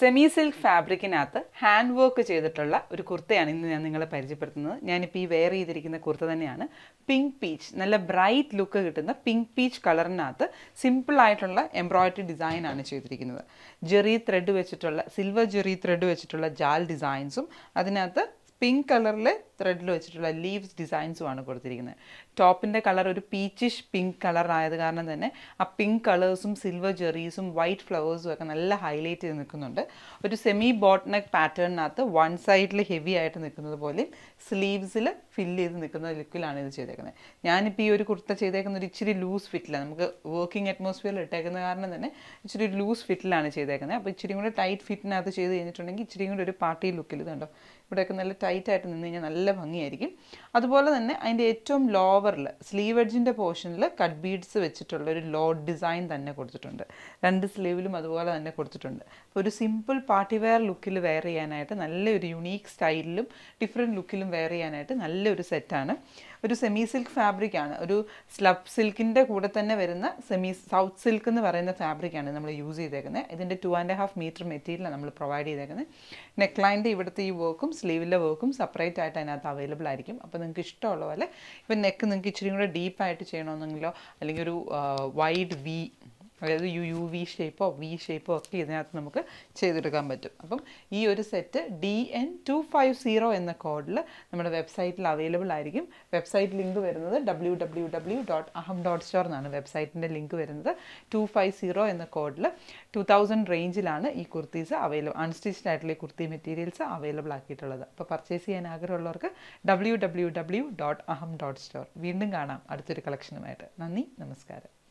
semi silk ഫാബ്രിക്കിനകത്ത് hand work ചെയ്തിട്ടുള്ള ഒരു കുർത്തയാണ് ഇന്ന് ഞാൻ നിങ്ങളെ പരിചയപ്പെടുത്തുന്നത് ഞാനിപ്പോൾ ഈ വെയർ ചെയ്തിരിക്കുന്ന കുർത്ത തന്നെയാണ് പിങ്ക് പീച്ച് നല്ല ബ്രൈറ്റ് ലുക്ക് കിട്ടുന്ന പിങ്ക് പീച്ച് കളറിനകത്ത് സിമ്പിൾ ആയിട്ടുള്ള എംബ്രോയിഡറി ഡിസൈൻ ആണ് ചെയ്തിരിക്കുന്നത് ജെറി ത്രെഡ് വെച്ചിട്ടുള്ള സിൽവർ ജെറി ത്രെഡ് വെച്ചിട്ടുള്ള ജാൽ ഡിസൈൻസും അതിനകത്ത് പിങ്ക് കളറിൽ ത്രെഡിൽ വെച്ചിട്ടുള്ള ലീവ്സ് ഡിസൈൻസുമാണ് കൊടുത്തിരിക്കുന്നത് ടോപ്പിൻ്റെ കളർ ഒരു പീച്ചിഷ് പിങ്ക് കളർ ആയത് കാരണം തന്നെ ആ പിങ്ക് കളേഴ്സും സിൽവർ ജെറീസും വൈറ്റ് ഫ്ലവേഴ്സും ഒക്കെ നല്ല ഹൈലൈറ്റ് ചെയ്ത് നിൽക്കുന്നുണ്ട് ഒരു സെമി ബോട്ട്നെക്ക് പാറ്റേണിനകത്ത് വൺ സൈഡിൽ ഹെവി ആയിട്ട് നിൽക്കുന്നത് പോലെയും സ്ലീവ്സിൽ ഫില്ല് ചെയ്ത് നിൽക്കുന്ന ലുക്കിലാണ് ഇത് ചെയ്തേക്കുന്നത് ഞാനിപ്പോൾ ഈ ഒരു കുർത്ത ചെയ്തേക്കുന്ന ഒരു ഇച്ചിരി ലൂസ് ഫിറ്റിലാണ് നമുക്ക് വർക്കിംഗ് അറ്റ്മോസ്ഫിയറിൽ ഇട്ടേക്കുന്ന കാരണം തന്നെ ഇച്ചിരി ലൂസ് ഫിറ്റിലാണ് ചെയ്തേക്കുന്നത് അപ്പോൾ ഇച്ചിരി കൂടെ ടൈറ്റ് ഫിറ്റിനകത്ത് ചെയ്ത് കഴിഞ്ഞിട്ടുണ്ടെങ്കിൽ ഇച്ചിരി കൂടെ ഒരു പാർട്ടി ലുക്കിൽ ഇതുണ്ടോ ഇവിടെയൊക്കെ നല്ല ടൈറ്റ് ആയിട്ട് നിന്ന് കഴിഞ്ഞാൽ നല്ല ഭംഗിയായിരിക്കും അതുപോലെ തന്നെ അതിൻ്റെ ഏറ്റവും ലോവറിൽ സ്ലീവ് എഡ്ജിൻ്റെ പോർഷനിൽ കട്ട് ബീഡ്സ് വെച്ചിട്ടുള്ള ഒരു ലോഡ് ഡിസൈൻ തന്നെ കൊടുത്തിട്ടുണ്ട് രണ്ട് സ്ലീവിലും അതുപോലെ തന്നെ കൊടുത്തിട്ടുണ്ട് അപ്പോൾ ഒരു സിമ്പിൾ പാർട്ടി വെയർ ലുക്കിൽ വെയർ ചെയ്യാനായിട്ട് നല്ലൊരു യുണീക്ക് സ്റ്റൈലിലും ഡിഫറെൻറ്റ് ലുക്കിലും വെയർ ചെയ്യാനായിട്ട് നല്ലൊരു സെറ്റാണ് ഒരു സെമി സിൽക്ക് ഫാബ്രിക്കാണ് ഒരു സ്ലബ് സിൽക്കിൻ്റെ കൂടെ തന്നെ വരുന്ന സെമി സൗത്ത് സിൽക്ക് എന്ന് പറയുന്ന ഫാബ്രിക്കാണ് നമ്മൾ യൂസ് ചെയ്തേക്കുന്നത് ഇതിൻ്റെ ടു ആൻഡ് ഹാഫ് മീറ്റർ മെറ്റീരിയലാണ് നമ്മൾ പ്രൊവൈഡ് ചെയ്തേക്കുന്നത് നെക്ക് ലൈൻ്റെ ഇവിടുത്തെ ഈ വർക്കും സ്ലീവിലെ വർക്കും സെപ്പറേറ്റ് ആയിട്ട് അതിനകത്ത് അവൈലബിൾ ആയിരിക്കും അപ്പോൾ നിങ്ങൾക്ക് ഇഷ്ടമുള്ള പോലെ ഇപ്പം നെക്ക് നിങ്ങൾക്ക് ഇച്ചിരി കൂടെ ഡീപ്പായിട്ട് ചെയ്യണമെന്നെങ്കിലോ അല്ലെങ്കിൽ ഒരു വൈഡ് വി അതായത് യു യു വി ഷേപ്പോ വി ഷേപ്പോ ഒക്കെ ഇതിനകത്ത് നമുക്ക് ചെയ്തെടുക്കാൻ പറ്റും അപ്പം ഈ ഒരു set D N two five zero എന്ന കോഡിൽ നമ്മുടെ വെബ്സൈറ്റിൽ അവൈലബിൾ ആയിരിക്കും വെബ്സൈറ്റ് ലിങ്ക് വരുന്നത് W W W dot Aham dot store എന്നാണ് വെബ്സൈറ്റിൻ്റെ ലിങ്ക് വരുന്നത് ടു ഫൈവ് സീറോ എന്ന കോഡിൽ ടു തൗസൻഡ് റേഞ്ചിലാണ് ഈ കുർത്തീസ് അവൈലബിൾ അൺസ്റ്റിച്ച്ഡ് ആയിട്ടുള്ള ഈ കുർത്തി മെറ്റീരിയൽസ് അവൈലബിൾ ആക്കിയിട്ടുള്ളത് അപ്പോൾ പർച്ചേസ് ചെയ്യാൻ ആഗ്രഹമുള്ളവർക്ക് W W W dot Aham dot store വീണ്ടും കാണാം അടുത്തൊരു കളക്ഷനുമായിട്ട് നന്ദി നമസ്കാരം